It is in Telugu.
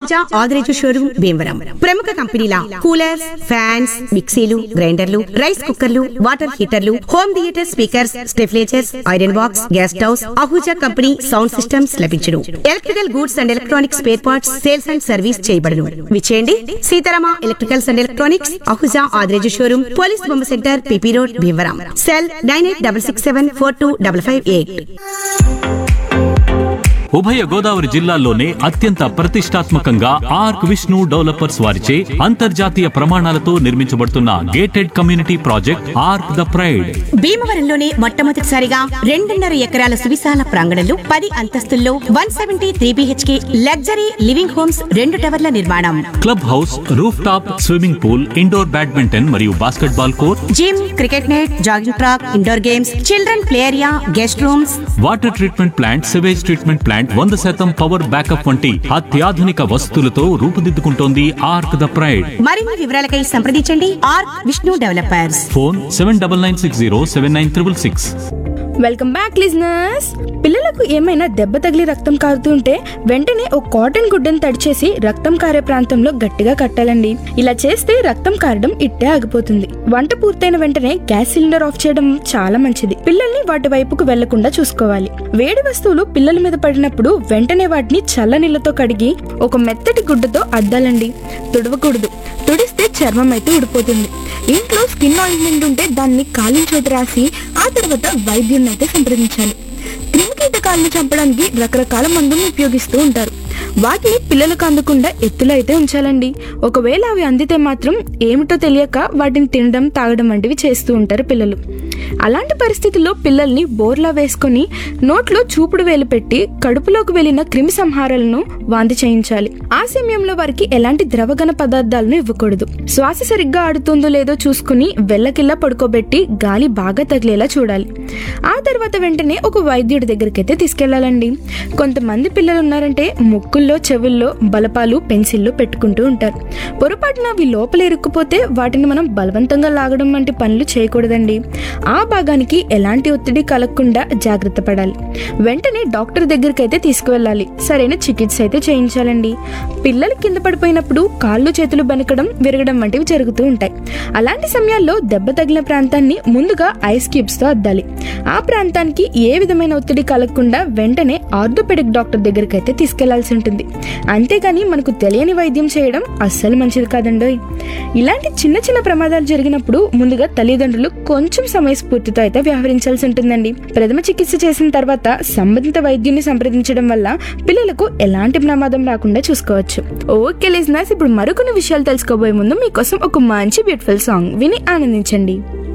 అహుజా ఆదిరేజు షోరూమ్ భీమవరం ప్రముఖ కంపెనీల కూలర్స్ ఫ్యాన్స్ మిక్సీలు గ్రైండర్లు రైస్ కుక్కర్లు వాటర్ హీటర్లు home theatre speakers stabilizers iron box gas stoves Ahuja company sound systems లభించును electrical goods and electronics spare parts sales and service చేయబడును విచేయండి Seetharama electricals and electronics Ahuja Adireju showroom police బొమ్మ centre PP road Bhimavaram cell nine eight double six seven four two double five eight ఉభయ గోదావరి జిల్లాల్లోనే అత్యంత ప్రతిష్టాత్మకంగా ఆర్క్ విష్ణు డెవలపర్స్ వారిచే అంతర్జాతీయ ప్రమాణాలతో నిర్మించబడుతున్న gated community project Arc the pride భీమవరంలోనే మొట్టమొదటిసారిగా రెండున్నర ఎకరాల సువిశాల ప్రాంగణంలో పది అంతస్తుల్లో one seventy three BHK luxury living homes రెండు టవర్ల నిర్మాణం club house roof top swimming pool indoor badminton మరియు basketball court gym cricket net jogging track indoor games children play area guest rooms water treatment plant sewage treatment plant వంద శాతం పవర్ బ్యాకప్ వంటి అత్యాధునిక వసతులతో రూపుదిద్దుకుంటోంది ఆర్క్ ద ప్రైడ్ మరిన్ని వివరాలకై సంప్రదించండి R Vishnu developers phone seven double nine six zero seven nine triple six welcome back listeners పిల్లలకు ఏమైనా దెబ్బ తగిలి రక్తం కారుతుంటే వెంటనే ఒక కాటన్ గుడ్డను తడిచేసి రక్తం కారే ప్రాంతంలో గట్టిగా కట్టాలండి ఇలా చేస్తే రక్తం కారడం ఇట్టే ఆగిపోతుంది వంట పూర్తయిన వెంటనే గ్యాస్ సిలిండర్ ఆఫ్ చేయడం చాలా మంచిది పిల్లల్ని వాటి వైపుకు వెళ్లకుండా చూసుకోవాలి వేడి వస్తువులు పిల్లల మీద పడినప్పుడు వెంటనే వాటిని చల్ల నీళ్ళతో కడిగి ఒక మెత్తటి గుడ్డతో అద్దాలండి తుడవకూడదు తుడిస్తే చర్మం అయితే ఊడిపోతుంది ఇంట్లో స్కిన్ ఆయింట్మెంట్ ఉంటే దాన్ని కాలిన చోట రాసి ఆ తర్వాత వైద్యుని అయితే సంప్రదించాలి క్రిమి కీటకాలను చంపడానికి రకరకాల మందులను ఉపయోగిస్తూ ఉంటారు వాటిని పిల్లలకు అందకుండా ఎత్తులో అయితే ఉంచాలండి ఒకవేళ అవి అందితే మాత్రం ఏమిటో తెలియక వాటిని తినడం తాగడం వంటివి చేస్తూ ఉంటారు పిల్లలు అలాంటి పరిస్థితుల్లో పిల్లల్ని బోర్లా వేసుకొని నోట్లో చూపుడు వేలు పెట్టి కడుపులోకి వెళ్ళిన క్రిమి సంహారాలను వాంతి చేయించాలి ఆ సమయంలో వారికి ఎలాంటి ద్రవగణ పదార్థాలను ఇవ్వకూడదు శ్వాస సరిగ్గా ఆడుతుందో లేదో చూసుకుని వెళ్ళకిల్లా పడుకోబెట్టి గాలి బాగా తగిలేలా చూడాలి ఆ తర్వాత వెంటనే ఒక వైద్యుడి దగ్గరికి అయితే తీసుకెళ్లాలండి కొంతమంది పిల్లలు ఉన్నారంటే ముక్కుల్లో చెవుల్లో బలపాలు పెన్సిళ్ళు పెట్టుకుంటూ ఉంటారు పొరపాటున అవి లోపల ఇరుక్కుపోతే వాటిని మనం బలవంతంగా లాగడం వంటి పనులు చేయకూడదండి ఆ భాగానికి ఎలాంటి ఒత్తిడి కలగకుండా జాగ్రత్త పడాలి వెంటనే డాక్టర్ దగ్గరికి అయితే తీసుకువెళ్ళాలి సరైన చికిత్స అయితే చేయించాలండి పిల్లలు కింద పడిపోయినప్పుడు కాళ్ళు చేతులు బనకడం విరగడం వంటివి జరుగుతూ ఉంటాయి అలాంటి సమయాల్లో దెబ్బ తగిలిన ప్రాంతాన్ని ముందుగా ఐస్ క్యూబ్స్ తో అద్దాలి ఆ ప్రాంతానికి ఏ విధమైన ఒత్తిడి కలగకుండా వెంటనే ఆర్థోపెడిక్ డాక్టర్ దగ్గరికి అయితే తీసుకెళ్లాల్సి ఉంటుంది అంతేగాని మనకు తెలియని వైద్యం చేయడం అస్సలు మంచిది కాదండోయ్ ఇలాంటి చిన్న చిన్న ప్రమాదాలు జరిగినప్పుడు ముందుగా తల్లిదండ్రులు కొంచెం సమయస్ఫూర్తితో అయితే వ్యవహరించాల్సి ఉంటుందండి ప్రథమ చికిత్స చేసిన తర్వాత సంబంధిత వైద్యుని సంప్రదించడం వల్ల పిల్లలకు ఎలాంటి ప్రమాదం రాకుండా చూసుకోవచ్చు ఓకే లిజనర్స్ ఇప్పుడు మరికొన్ని విషయాలు తెలుసుకోబోయే ముందు మీకోసం ఒక మంచి బ్యూటిఫుల్ సాంగ్ విని ఆనందించండి